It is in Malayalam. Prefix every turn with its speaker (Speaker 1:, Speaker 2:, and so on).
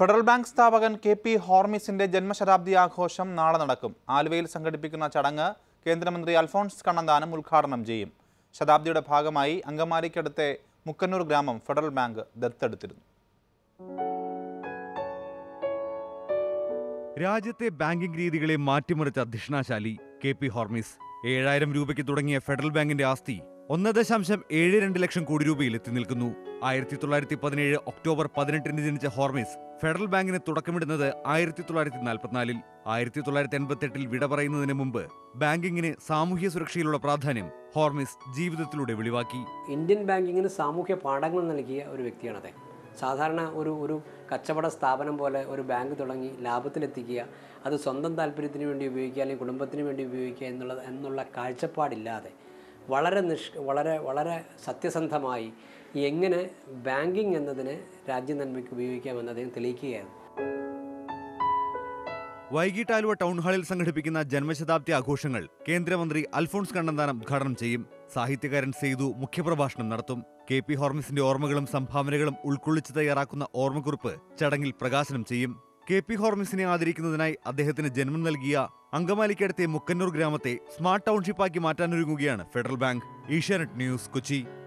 Speaker 1: ഫെഡറൽ ബാങ്ക് സ്ഥാപകൻ കെ പി ഹോർമിസിന്റെ ജന്മശതാബ്ദി ആഘോഷം നാളെ നടക്കും ആലുവയിൽ സംഘടിപ്പിക്കുന്ന ചടങ്ങ് കേന്ദ്രമന്ത്രി അൽഫോൺസ് കണ്ണന്താനം ഉദ്ഘാടനം ചെയ്യും ശതാബ്ദിയുടെ ഭാഗമായി അങ്കമാലിക്കടുത്തെ മുക്കന്നൂർ ഗ്രാമം ഫെഡറൽ ബാങ്ക് ദത്തെടുത്തിരുന്നു
Speaker 2: രാജ്യത്തെ ബാങ്കിംഗ് രീതികളെ മാറ്റിമറിച്ച അധ്യക്ഷനാശാലി കെ പി ഹോർമിസ് ഏഴായിരം രൂപയ്ക്ക് തുടങ്ങിയ ഫെഡറൽ ബാങ്കിന്റെ ആസ്തി ഒന്ന് ദശാംശം ഏഴ് രണ്ട് ലക്ഷം കോടി രൂപയിൽ എത്തി നിൽക്കുന്നു ആയിരത്തി തൊള്ളായിരത്തി പതിനേഴ് ഒക്ടോബർ പതിനെട്ടിന് ജനിച്ച ഹോർമിസ് ഫെഡറൽ ബാങ്കിന് തുടക്കമിടുന്നത് ആയിരത്തി തൊള്ളായിരത്തി നാൽപ്പത്തിനാലിൽ ആയിരത്തി തൊള്ളായിരത്തി എൺപത്തെട്ടിൽ വിട പറയുന്നതിന് മുമ്പ് ബാങ്കിങ്ങിന് സാമൂഹ്യ സുരക്ഷയിലുള്ള പ്രാധാന്യം ഹോർമിസ് ജീവിതത്തിലൂടെ വെളിവാക്കി
Speaker 3: ഇന്ത്യൻ ബാങ്കിങ്ങിന് സാമൂഹ്യ പാഠങ്ങൾ നൽകിയ ഒരു വ്യക്തിയാണ് അദ്ദേഹം സാധാരണ ഒരു ഒരു കച്ചവട സ്ഥാപനം പോലെ ഒരു ബാങ്ക് തുടങ്ങി ലാഭത്തിലെത്തിക്കുക അത് സ്വന്തം താല്പര്യത്തിന് വേണ്ടി ഉപയോഗിക്കുക അല്ലെങ്കിൽ കുടുംബത്തിന് വേണ്ടി ഉപയോഗിക്കുക എന്നുള്ളത് എന്നുള്ള കാഴ്ചപ്പാടില്ലാതെ വളരെ നിഷ് വളരെ വളരെ സത്യസന്ധമായി എങ്ങനെ ബാങ്കിങ് എന്നതിനെ രാജ്യ നന്മയ്ക്ക് ഉപയോഗിക്കാമെന്ന് അദ്ദേഹം തെളിയിക്കുകയായിരുന്നു
Speaker 2: വൈകിട്ട് ആലുവ ടൗൺ ഹാളിൽ സംഘടിപ്പിക്കുന്ന ജന്മശതാബ്ദി ആഘോഷങ്ങൾ കേന്ദ്രമന്ത്രി അൽഫോൺസ് കണ്ണന്താനം ഉദ്ഘാടനം ചെയ്യും സാഹിത്യകാരൻ സെയ്തു മുഖ്യപ്രഭാഷണം നടത്തും കെ പി ഹോർമിസിന്റെ ഓർമ്മകളും സംഭാവനകളും ഉൾക്കൊള്ളിച്ച് തയ്യാറാക്കുന്ന ഓർമ്മക്കുറിപ്പ് ചടങ്ങിൽ പ്രകാശനം ചെയ്യും കെ പി ഹോർമിസിനെ ആദരിക്കുന്നതിനായി അദ്ദേഹത്തിന് ജന്മം നൽകിയ അങ്കമാലിക്കടുത്തെ മുക്കന്നൂർ ഗ്രാമത്തെ സ്മാർട്ട് ടൗൺഷിപ്പാക്കി മാറ്റാനൊരുങ്ങുകയാണ് Federal Bank Asianet news Kochi